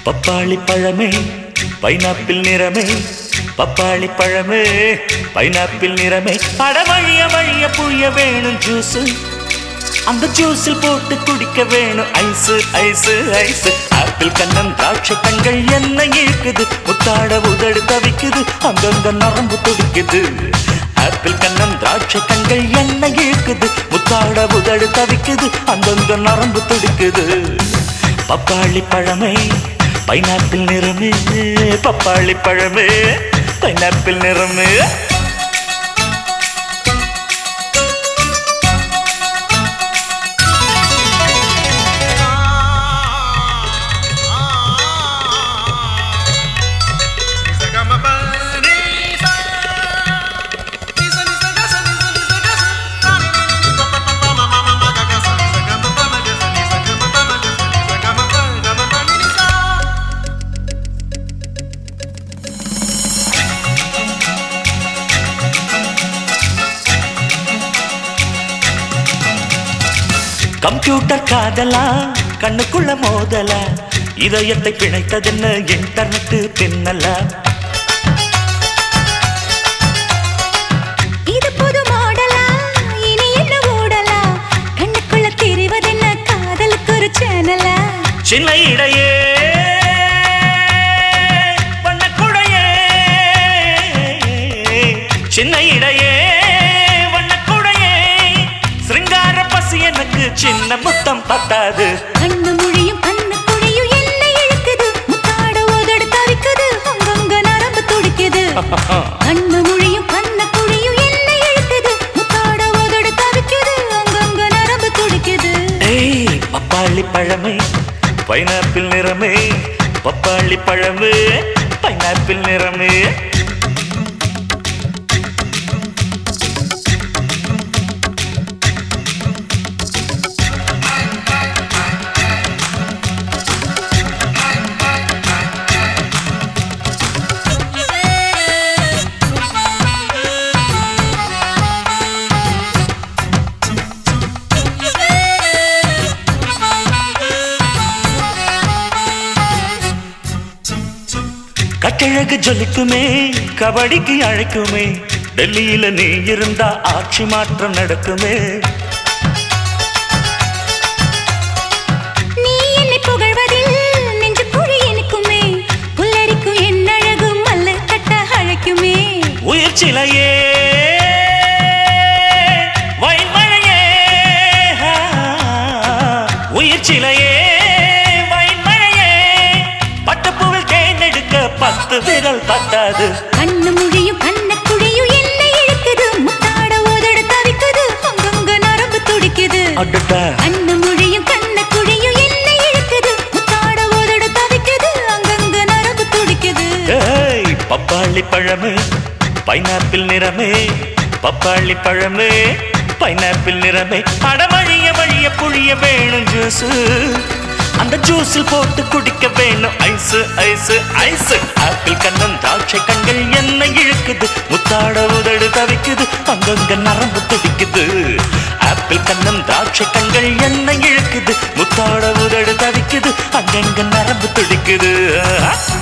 பப்பாளி பழமே பைனாப்பிள் நிறமே பப்பாளி பழமே பைனாப்பிள் நிறமே அடமழிய வழிய புழிய வேணும் ஜூஸ் அந்த ஜூஸில் போட்டு குடிக்க வேணும் ஐஸ் ஐஸ் ஐஸ் ஆப்பிள் கண்ணன் திராட்சை கண்கள் என்ன இழுக்குது முத்தாட உதடு தவிக்குது அங்கங்க நரம்பு துடிக்குது ஆப்பிள் கண்ணன் திராட்சை கண்கள் என்ன இழுக்குது முத்தாட உதடு தவிக்குது அங்கங்க நரம்பு துடிக்குது பப்பாளி பழமே பைனாப்பிள் நிறமே பப்பாளி பழமே பைனாப்பிள் நிறமே கம்ப்யூட்டர் காதலா கண்ணுக்குள்ள மோதலா இதயத்தை பிணைத்ததென்ன இன்டர்நெட் பின்னலா இது புது மாடலா இனி என்ன ஓடலா கண்ணுக்குள்ள தெரிவதென்ன காதலுக்கு ஒரு சேனலா சின்ன இடையே வண்ணக்குடையே சின்ன இடையே வண்ணக்குடையே சிருங்கார பசி எனக்கு சின்ன முத்தம் பத்தாது கண்ணு மொழியும் கண்ணு குழியும் என்ன இழுக்குது முத்தாட உதடு தவிக்குது அங்கங்க நரம்பு துடிக்குது கண்ணு மொழியும் கண்ணு குழியும் என்ன இழுக்குது முத்தாட உதடு தவிக்குது அங்கங்க நரம்பு துடிக்குது ஏய் பப்பாளி பழமே பைனாப்பிள் நிறமே பப்பாளி பழமே பைனாப்பிள் நிறமே கட்டழகு ஜொலிக்குமே கபடிக்கு அழைக்குமே டெல்லியில நீ இருந்தா ஆட்சி மாற்றம் நடக்குமே நீ என்னை புகழ்வதில் நெஞ்சு குழி எனக்குமே புல்லரிக்கும் என் அழகு மல்ல கட்ட அழைக்குமே உயிர் சிலையே வயல்மழையே உயிர் சிலையே வயல்மழையே பட்டுப்பூவில் தேர்ந்தெடுக்க பத்து விரல் பத்தாது கண்ணு மொழியும் கண்ணு குழியும் என்ன இழுக்குது முத்தாட உதடு தவிக்குது அங்கங்க நரம்பு துடிக்குது அடடா கண்ணு மொழியும் கண்ணு குழியும் என்ன இழுக்குது முத்தாட உதடு தவிக்குது அங்கங்க நரம்பு துடிக்குது ஏய் பப்பாளி பழமே பைனாப்பிள் நிறமே பப்பாளி பழமே பைனாப்பிள் நிறமே அடமழிய வழிய புழிய வேணும் ஜூஸ் அந்த ஜூஸில் போட்டு குடிக்க வேணும் ஐஸ் ஐஸ் ஐஸ் ஆப்பிள் கண்ணன் திராட்சை கண்கள் என்ன இழுக்குது முத்தாட உதடு தவிக்குது அங்கங்க நரம்பு துடிக்குது ஆப்பிள் கண்ணன் திராட்சை கண்கள் என்ன இழுக்குது முத்தாட உதடு தவிக்குது அங்கங்க நரம்பு துடிக்குது ஆ